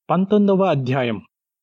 పంతొమ్మిదవ అధ్యాయం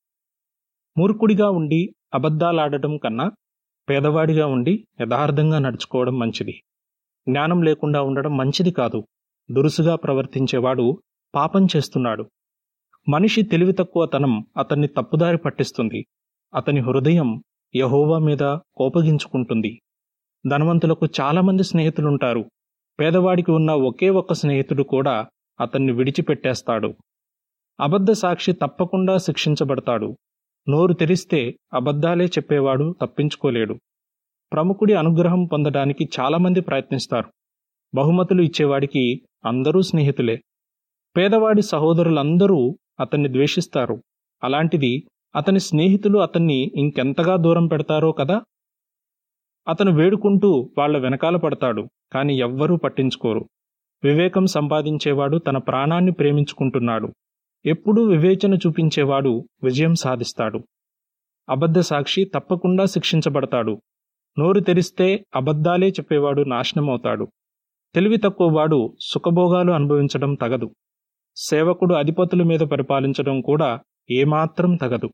మూర్ఖుడిగా ఉండి అబద్ధాలాడటం కన్నా పేదవాడిగా ఉండి యథార్థంగా నడుచుకోవడం మంచిది జ్ఞానం లేకుండా ఉండడం మంచిది కాదు దురుసుగా ప్రవర్తించేవాడు పాపం చేస్తున్నాడు మనిషి తెలివి తక్కువతనం అతన్ని తప్పుదారి పట్టిస్తుంది అతని హృదయం యహోవా మీద కోపగించుకుంటుంది ధనవంతులకు చాలామంది స్నేహితులుంటారు పేదవాడికి ఉన్న ఒకే ఒక్క స్నేహితుడు కూడా అతన్ని విడిచిపెట్టేస్తాడు అబద్ధ సాక్షి తప్పకుండా శిక్షించబడతాడు నోరు తెరిస్తే అబద్ధాలే చెప్పేవాడు తప్పించుకోలేడు ప్రముఖుడి అనుగ్రహం పొందడానికి చాలామంది ప్రయత్నిస్తారు బహుమతులు ఇచ్చేవాడికి అందరూ స్నేహితులే పేదవాడి సహోదరులందరూ అతన్ని ద్వేషిస్తారు అలాంటిది అతని స్నేహితులు అతన్ని ఇంకెంతగా దూరం పెడతారో కదా అతను వేడుకుంటూ వాళ్ల వెనకాల పడతాడు కాని ఎవ్వరూ పట్టించుకోరు వివేకం సంపాదించేవాడు తన ప్రాణాన్ని ప్రేమించుకుంటున్నాడు ఎప్పుడూ వివేచన చూపించేవాడు విజయం సాధిస్తాడు అబద్ధ సాక్షి తప్పకుండా శిక్షించబడతాడు నోరు తెరిస్తే అబద్ధాలే చెప్పేవాడు నాశనమవుతాడు తెలివి తక్కువవాడు సుఖభోగాలు అనుభవించడం తగదు సేవకుడు అధిపతుల మీద పరిపాలించడం కూడా ఏమాత్రం తగదు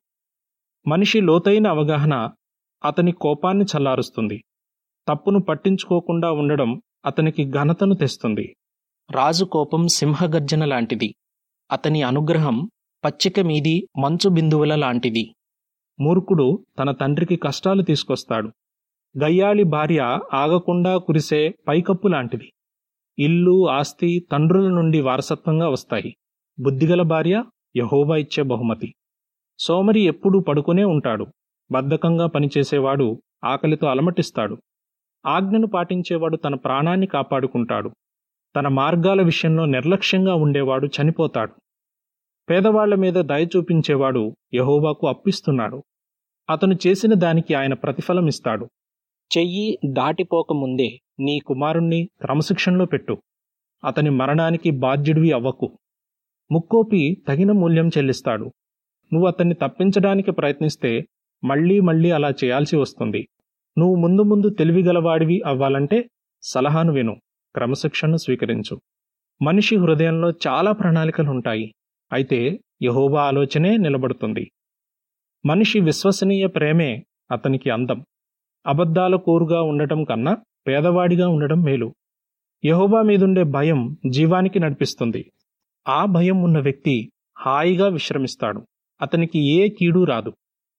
మనిషి లోతైన అవగాహన అతని కోపాన్ని చల్లారుస్తుంది తప్పును పట్టించుకోకుండా ఉండడం అతనికి ఘనతను తెస్తుంది రాజు కోపం సింహగర్జన లాంటిది అతని అనుగ్రహం పచ్చిక మీది మంచు బిందువుల లాంటిది మూర్ఖుడు తన తండ్రికి కష్టాలు తీసుకొస్తాడు గయ్యాళి భార్య ఆగకుండా కురిసే పైకప్పు లాంటిది ఇల్లు ఆస్తి తండ్రుల నుండి వారసత్వంగా వస్తాయి బుద్ధిగల భార్య యహోబా ఇచ్చే బహుమతి సోమరి ఎప్పుడూ పడుకునే ఉంటాడు బద్ధకంగా పనిచేసేవాడు ఆకలితో అలమటిస్తాడు ఆజ్ఞను పాటించేవాడు తన ప్రాణాన్ని కాపాడుకుంటాడు తన మార్గాల విషయంలో నిర్లక్ష్యంగా ఉండేవాడు చనిపోతాడు పేదవాళ్ల మీద దయ చూపించేవాడు యహోవాకు అప్పిస్తున్నాడు అతను చేసిన దానికి ఆయన ప్రతిఫలం ఇస్తాడు చెయ్యి దాటిపోకముందే నీ కుమారుణ్ణి క్రమశిక్షణలో పెట్టు అతని మరణానికి బాధ్యుడివి అవ్వకు ముక్కోపి తగిన మూల్యం చెల్లిస్తాడు నువ్వు అతన్ని తప్పించడానికి ప్రయత్నిస్తే మళ్ళీ మళ్ళీ అలా చేయాల్సి వస్తుంది నువ్వు ముందు ముందు తెలివిగలవాడివి అవ్వాలంటే సలహాను విను క్రమశిక్షణను స్వీకరించు మనిషి హృదయంలో చాలా ప్రణాళికలు ఉంటాయి అయితే యహోబా ఆలోచనే నిలబడుతుంది మనిషి విశ్వసనీయ ప్రేమే అతనికి అందం అబద్ధాల కోరుగా ఉండటం కన్నా పేదవాడిగా ఉండడం మేలు యహోబా మీదుండే భయం జీవానికి నడిపిస్తుంది ఆ భయం ఉన్న వ్యక్తి హాయిగా విశ్రమిస్తాడు అతనికి ఏ కీడు రాదు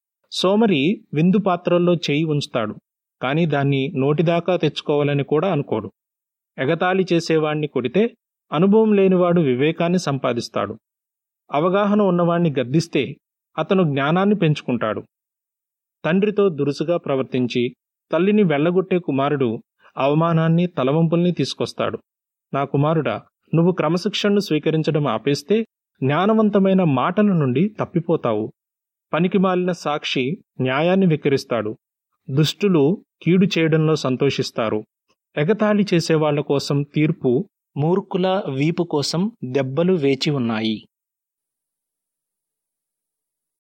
సోమరి విందు పాత్రల్లో చేయి ఉంచుతాడు కానీ దాన్ని నోటిదాకా తెచ్చుకోవాలని కూడా అనుకోడు ఎగతాళి చేసేవాణ్ణి కొడితే అనుభవం లేనివాడు వివేకాన్ని సంపాదిస్తాడు అవగాహన ఉన్నవాణ్ణి గద్దిస్తే అతను జ్ఞానాన్ని పెంచుకుంటాడు తండ్రితో దురుసుగా ప్రవర్తించి తల్లిని వెళ్ళగొట్టే కుమారుడు అవమానాన్ని తలవంపుల్ని తీసుకొస్తాడు నా కుమారుడా నువ్వు క్రమశిక్షణను స్వీకరించడం ఆపేస్తే జ్ఞానవంతమైన మాటల నుండి తప్పిపోతావు పనికిమాలిన సాక్షి న్యాయాన్ని వికరిస్తాడు దుష్టులు కీడు చేయడంలో సంతోషిస్తారు ఎగతాళి చేసేవాళ్ల కోసం తీర్పు మూర్ఖుల వీపు కోసం దెబ్బలు వేచి ఉన్నాయి